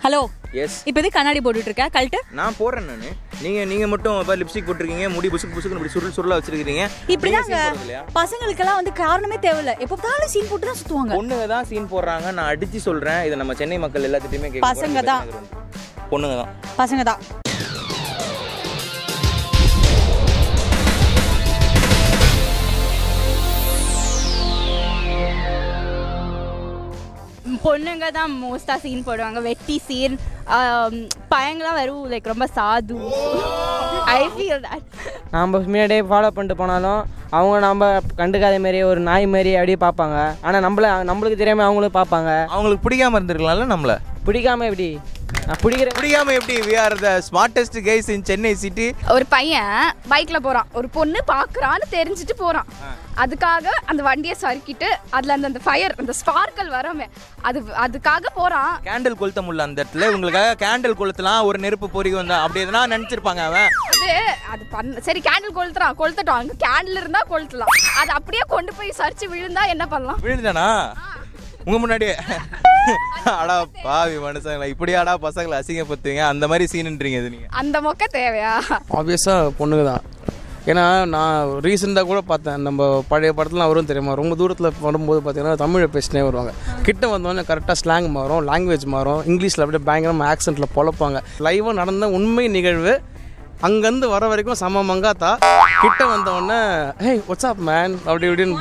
Hello yes இப்போ எதுக்கு கண்ணாடி போட்டுட்டு இருக்க கழட்டு நான் போடுறேன் நான் நீங்கள் நீங்கள் மட்டும் இப்போ லிப்ஸ்டிக் போட்டிருக்கீங்க முடி புசுக்கு புசுக்கு இப்படி சுருள் சுருளாக வச்சிருக்கீங்க இப்படிதாங்க நீங்க scene போடுறது இல்லையா? பசங்களுக்கெல்லாம் வந்து காரணமே தேவையில்ல எப்போ பார்த்தாலும் சீன் போட்டு தான் சுத்துவாங்க பொண்ணுங்க தான் சீன் போடுறாங்க நான் அடிச்சு சொல்றேன் இதை நம்ம சென்னை மக்கள் எல்லாத்திட்டையுமே கேட்க போறேன். பசங்க தான். பொண்ணுங்க தான் பசங்க தான் பொண்ணுங்க தான் மோஸ்ட்டாக சீன் போடுவாங்க வெட்டி சீன் பையங்களாம் வெறும் லைக் ரொம்ப சாது ஐ ஃபீல் தட் நாம் முன்னாடியே ஃபாலோ பண்ணிட்டு போனாலும் அவங்க நம்ம கண்டுக்காத மாரி ஒரு நாய் மாரி அப்படியே பார்ப்பாங்க ஆனால் நம்மள நம்மளுக்கு தெரியாமல் அவங்களும் பார்ப்பாங்க அவங்களுக்கு பிடிக்காம இருந்திருக்கலாம்ல நம்மள பிடிக்காம எப்படி நான் பிடிக்கிற பிடிக்காம எப்படி we are the smartest guys in Chennai city ஒரு பையன் பைக்கில் போகிறான் ஒரு பொண்ணு பார்க்குறான்னு தெரிஞ்சுட்டு போகிறான் அதுக்காக அந்த வண்டியை சறுக்கிட்டு அதில் அந்த அந்த ஃபயர் அந்த ஸ்பார்க்கல் வரமே அது அதுக்காக போகிறான் கேண்டில் கொளுத்த முடியல அந்த இடத்துல இவங்களுக்காக கேண்டில் கொளுத்தலாம் ஒரு நெருப்பு பொறி வந்தா அப்படி எதனா நினைச்சிருப்பாங்க அவன் அது அது பண்ண சரி கேண்டில் கொளுத்துறான் கொளுத்தட்டும் அங்கே கேண்டில் இருந்தால் கொளுத்தலாம் அது அப்படியே கொண்டு போய் சரிச்சு விழுந்தா என்ன பண்ணலாம் விழுந்தானா உங்க முன்னாடியே அடா பாவி மனுஷங்களா இப்படியாடா பசங்களை அசிங்கப்படுத்துவீங்க அந்த மாதிரி சீனுன்றீங்க இது நீங்க அந்த மொக்க தேவையா ஆப்வியஸாக பொண்ணுங்க தான் ஏன்னா நான் ரீசெண்டாக கூட பார்த்தேன் நம்ம பழைய படத்துலாம் வரும் தெரியுமா ரொம்ப தூரத்தில் வரும்போது பார்த்தீங்கன்னா தமிழை பேசினே வருவாங்க கிட்ட வந்தோடனே கரெக்டாக ஸ்லாங் மாறும் லாங்குவேஜ் மாறும் இங்கிலீஷில் அப்படியே பயங்கரமாக ஆக்சென்ட்டில் பொழப்பாங்க லைவாக நடந்த உண்மை நிகழ்வு அங்கேருந்து வர வரைக்கும் செம மங்காத்தா கிட்ட வந்தோடனே ஹே வாட்ஸ்அப் மேன் அப்படி இப்படின்னு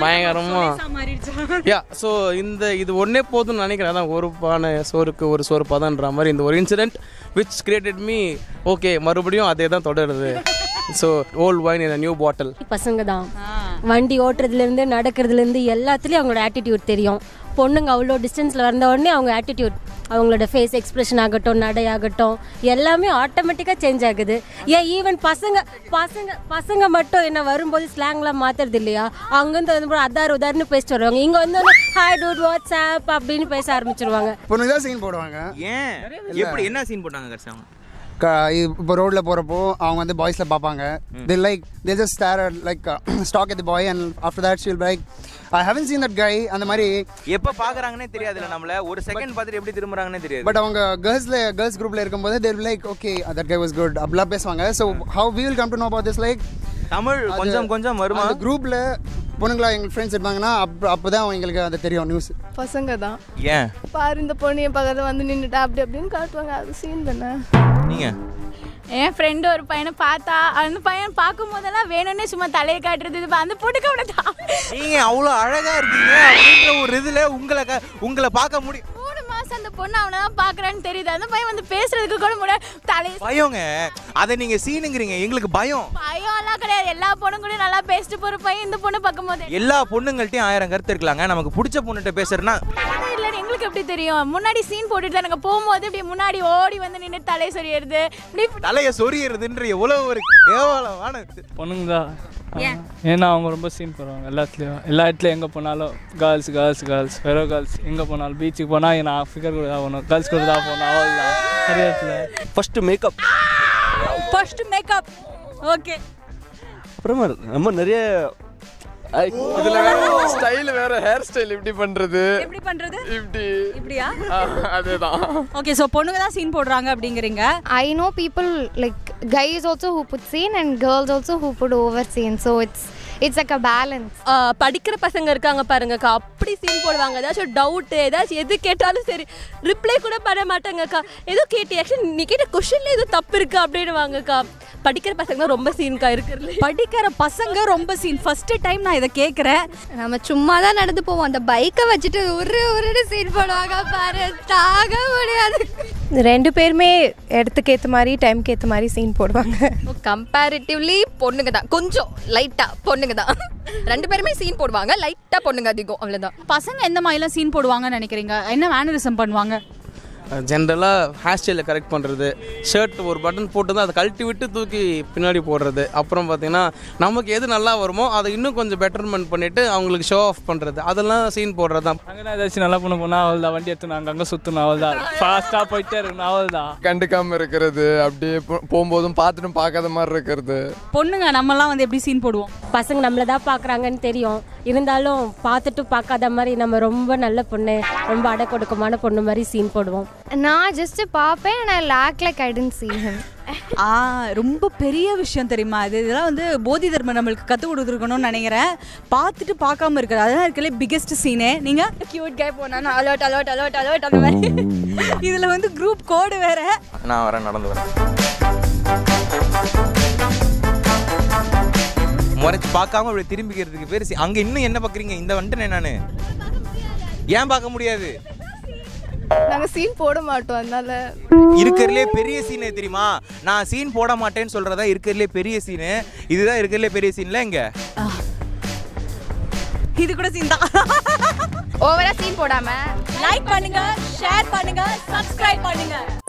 பயங்கரமாக யா ஸோ இந்த இது ஒன்றே போதும்னு நினைக்கிறேன் அதான் ஒரு பானை சோறுக்கு ஒரு சோறு பதன்ற மாதிரி இந்த ஒரு incident which created me okay மறுபடியும் அதே தான் தொடருது so old wine in new bottle பசங்க தான் வண்டி ஓட்டுறதுலேருந்து நடக்கிறதுலேருந்து எல்லாத்துலேயும் அவங்களோட ஆட்டிடியூட் தெரியும் பொண்ணுங்க அவ்வளோ டிஸ்டன்ஸில் வந்த உடனே அவங்க ஆட்டிடியூட் அவங்களோட ஃபேஸ் எக்ஸ்பிரஷன் ஆகட்டும் நடையாகட்டும் எல்லாமே ஆட்டோமேட்டிக்காக சேஞ்ச் ஆகுது ஏன் ஈவன் பசங்க பசங்க பசங்க மட்டும் என்ன வரும்போது ஸ்லாங்லாம் மாற்றுறது இல்லையா அங்கேருந்து வந்து அதார் உதார்னு பேசிட்டு வருவாங்க இங்கே வந்து ஹாய் டூட் வாட்ஸ்அப் அப்படின்னு பேச ஆரம்பிச்சிருவாங்க பொண்ணுங்க தான் சீன் போடுவாங்க ஏன் எப்படி என்ன சீன் போட்டாங்க கடைசி க இப்போ ரோட்டில் போகிறப்போ அவங்க வந்து பாய்ஸில் பார்ப்பாங்க they like they just stare like stalk at the boy and after that she'll like I haven't seen that guy அந்த மாதிரி எப்ப பாக்குறாங்கன்னே தெரியாதுல்ல நம்மள ஒரு செகண்ட் பார்த்துட்டு எப்படி திரும்புறாங்கன்னே தெரியாது பட் அவங்க கேர்ள்ஸில் கேர்ள்ஸ் குரூப்பில் இருக்கும்போது they're like okay that guy was good அப்படிலாம் பேசுவாங்க so how we will come to know about this like Tamil கொஞ்சம் கொஞ்சம் வருமா அந்த குரூப்பில் பொண்ணுங்களா எங்கள் ஃப்ரெண்ட்ஸ் இருப்பாங்கன்னா அப்போ அப்போ தான் எங்களுக்கு அது தெரியும் நியூஸ் பசங்க தான் ஏன் பாரு இந்த பொண்ணு என் பக்கத்தில் வந்து நின்றுட்டா அப்படி அப்படின்னு காட்டுவாங்க அது சீன் தானே நீங்க என் ஃப்ரெண்டு ஒரு பையனை பார்த்தா அந்த பையன் பார்க்கும் போதெல்லாம் வேணும்னே சும்மா தலையை காட்டுறது இது அந்த பொண்ணுக்கு அவனை தான் நீங்க அவ்வளவு அழகா இருக்கீங்க அப்படின்ற ஒரு இதுல உங்களை க- உங்களை பார்க்க முடியும் மூணு மாசம் அந்த பொண்ணு அவனை தான் பார்க்குறான்னு தெரியுது அந்த பையன் வந்து பேசுறதுக்கு கூட முடியாது தலையை பயங்க அதை நீங்க சீனுங்கிறீங்க எங்களுக்கு பயம் பயம் எல்லாம் கிடையாது எல்லா பொண்ணும் கூட நல்லா பேசிட்டு போற பையன் இந்த பொண்ணு பார்க்கும் போது எல்லா பொண்ணுங்கள்ட்டையும் ஆயிரம் கருத்து இருக்கலாங்க நமக்கு பிடிச்ச பொண்ணுகிட்ட பேசுறேன்னா அது இல்லைன்னு எங்களுக்கு எப்படி தெரியும் முன்னாடி சீன் போட்டுட்டு நாங்கள் போகும்போது இப்படி முன்னாடி ஓடி வந்து நின்று தலையை சொறியறது இப்படி தலைய சொறியறதுன்ற எவ்வளவு ஒரு கேவலமான பொண்ணுங்க தான் ஏன்னா அவங்க ரொம்ப சீன் போடுவாங்க எல்லாத்துலேயும் எல்லா இடத்துலையும் எங்கே போனாலும் கேர்ள்ஸ் கேர்ள்ஸ் கேர்ள்ஸ் வெறும் கேர்ள்ஸ் எங்கே போனாலும் பீச்சுக்கு போனால் நான் ஃபிகர் கூட தான் போகணும் கேர்ள்ஸ் கூட தான் போகணும் அவள் தான் நிறைய இடத்துல first makeup first makeup okay அப்புறமா நம்ம நிறைய இதில் வேற ஸ்டைல் வேற ஹேர் ஸ்டைல் இப்படி பண்ணுறது எப்படி பண்றது இப்படி இப்படியா அதேதான் ஓகே ஸோ பொண்ணுங்க தான் சீன் போடுறாங்க அப்படிங்கிறீங்க I know people like guys also who put scene and girls also who put over scene. So it's it's like a balance. படிக்கிற பசங்க இருக்காங்க பாருங்கக்கா அப்படி சீன் போடுவாங்க ஏதாச்சும் டவுட்டு ஏதாச்சும் எது கேட்டாலும் சரி ரிப்ளை கூட பண்ண மாட்டாங்கக்கா ஏதோ கேட்டு ஆக்சுவலி நீ கேட்ட கொஷின்ல ஏதோ தப்பு இருக்கு அப்படின்னு வாங்கக்கா படிக்கிற பசங்க தான் ரொம்ப சீன்க்கா இருக்கிறது படிக்கிற பசங்க ரொம்ப சீன் ஃபர்ஸ்ட் டைம் நான் இதை கேட்குறேன் நம்ம சும்மா தான் நடந்து போவோம் அந்த பைக்கை வச்சுட்டு ஒரு ஒரு சீன் போடுவாங்க பாரு தாக முடியாது ரெண்டு பேருமே இடத்துக்கு ஏற்ற மாதிரி டைம்க்கு ஏற்ற மாதிரி சீன் போடுவாங்க கம்பேரிட்டிவ்லி பொண்ணுங்க தான் கொஞ்சம் லைட்டாக பொண்ணுங்க தான் ரெண்டு பேருமே சீன் போடுவாங்க லைட்டாக பொண்ணுங்க அதிகம் அவ்வளோதான் பசங்க எந்த மாதிரிலாம் சீன் போடுவாங்கன்னு நினைக்கிறீங்க என்ன மேனரிசம் பண்ணுவாங்க ஜென்ரலாக ஹேர் ஸ்டைலை கரெக்ட் பண்ணுறது ஷர்ட் ஒரு பட்டன் போட்டு தான் அதை கழட்டி விட்டு தூக்கி பின்னாடி போடுறது அப்புறம் பார்த்தீங்கன்னா நமக்கு எது நல்லா வருமோ அதை இன்னும் கொஞ்சம் பெட்டர்மெண்ட் பண்ணிவிட்டு அவங்களுக்கு ஷோ ஆஃப் பண்ணுறது அதெல்லாம் சீன் போடுறது தான் அங்கே தான் ஏதாச்சும் நல்லா பொண்ணு போனால் அவள் தான் வண்டி எடுத்து நாங்கள் அங்கே சுற்றணும் அவள் தான் ஃபாஸ்ட்டாக போயிட்டே இருக்கணும் அவள் தான் கண்டுக்காமல் இருக்கிறது அப்படியே போ- போகும்போதும் பார்த்துட்டும் பார்க்காத மாதிரி இருக்கிறது பொண்ணுங்க நம்மலாம் வந்து எப்படி சீன் போடுவோம் பசங்க நம்மளை தான் பார்க்குறாங்கன்னு தெரியும் இருந்தாலும் பார்த்துட்டு பார்க்காத மாதிரி நம்ம ரொம்ப நல்ல பொண்ணு ரொம்ப அடக்கொடுக்கமான பொண்ணு மாதிரி சீன் போடுவோம் நான் ஜஸ்ட் பார்ப்பேன் நான் like like I didn't see him ஆ ரொம்ப பெரிய விஷயம் தெரியுமா இது இதெல்லாம் வந்து போதி தர்மம் நம்மளுக்கு கற்றுக் கொடுத்துருக்கணும்னு நினைக்கிறேன் பார்த்துட்டு பார்க்காம இருக்கிறது அதான் இருக்கலே பிக்கெஸ்ட் சீனே நீங்கள் கியூட் கே போனா அலர்ட் அலர்ட் அலர்ட் அலர்ட் அந்த மாதிரி இதில் வந்து குரூப் கோடு வேற நான் வரேன் நடந்து வரேன் முறைச்சு பார்க்காம அப்படி திரும்பிக்கிறதுக்கு பேர் சி- அங்க இன்னும் என்ன பார்க்குறீங்க இந்த வந்துட்டேனே நான் ஏன் பார்க்க முடியாது நாங்க சீன் போட மாட்டோம் அதனால இருக்கிறதுலே பெரிய சீனு தெரியுமா நான் சீன் போட மாட்டேன்னு சொல்றதா இருக்கிறதுலே பெரிய சீனு இதுதான் இருக்கிறதுலே பெரிய சீன்ல எங்க இது கூட சீன் தான் ஓவரா சீன் போடாம லைக் பண்ணுங்க ஷேர் பண்ணுங்க சப்ஸ்கிரைப் பண்ணுங்க